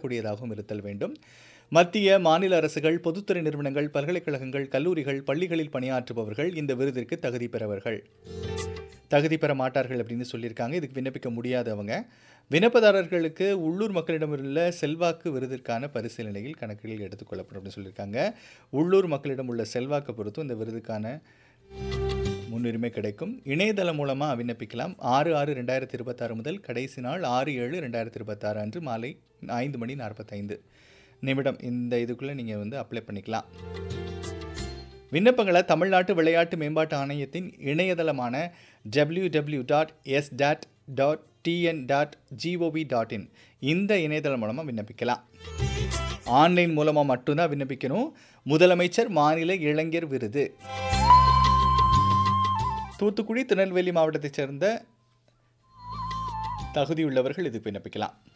பெறக்கூடியதாகவும் இருத்தல் வேண்டும் மத்திய மாநில அரசுகள் பொதுத்துறை நிறுவனங்கள் பல்கலைக்கழகங்கள் கல்லூரிகள் பள்ளிகளில் பணியாற்றுபவர்கள் இந்த விருதிற்கு தகுதி பெறவர்கள் தகுதி பெற மாட்டார்கள் அப்படின்னு சொல்லியிருக்காங்க இதுக்கு விண்ணப்பிக்க முடியாதவங்க விண்ணப்பதாரர்களுக்கு உள்ளூர் மக்களிடமுள்ள செல்வாக்கு விருதிற்கான பரிசீலனையில் கணக்கில் எடுத்துக்கொள்ளப்படும் அப்படின்னு சொல்லியிருக்காங்க உள்ளூர் மக்களிடம் உள்ள செல்வாக்கு பொறுத்தும் இந்த விருதுக்கான முன்னுரிமை கிடைக்கும் இணையதளம் மூலமாக விண்ணப்பிக்கலாம் ஆறு ஆறு ரெண்டாயிரத்தி இருபத்தாறு முதல் கடைசி நாள் ஆறு ஏழு ரெண்டாயிரத்தி இருபத்தாறு அன்று மாலை ஐந்து மணி நாற்பத்தைந்து நிமிடம் இந்த இதுக்குள்ளே நீங்கள் வந்து அப்ளை பண்ணிக்கலாம் விண்ணப்பங்களை தமிழ்நாட்டு விளையாட்டு மேம்பாட்டு ஆணையத்தின் இணையதளமான W W dot S dot dot TN dot G O V dot in இந்த இணையதளம் மூலமாக விண்ணப்பிக்கலாம் ஆன்லைன் மூலமாக மட்டும்தான் விண்ணப்பிக்கணும் முதலமைச்சர் மாநில இளைஞர் விருது தூத்துக்குடி திருநெல்வேலி மாவட்டத்தைச் சேர்ந்த தகுதியுள்ளவர்கள் இதுக்கு விண்ணப்பிக்கலாம்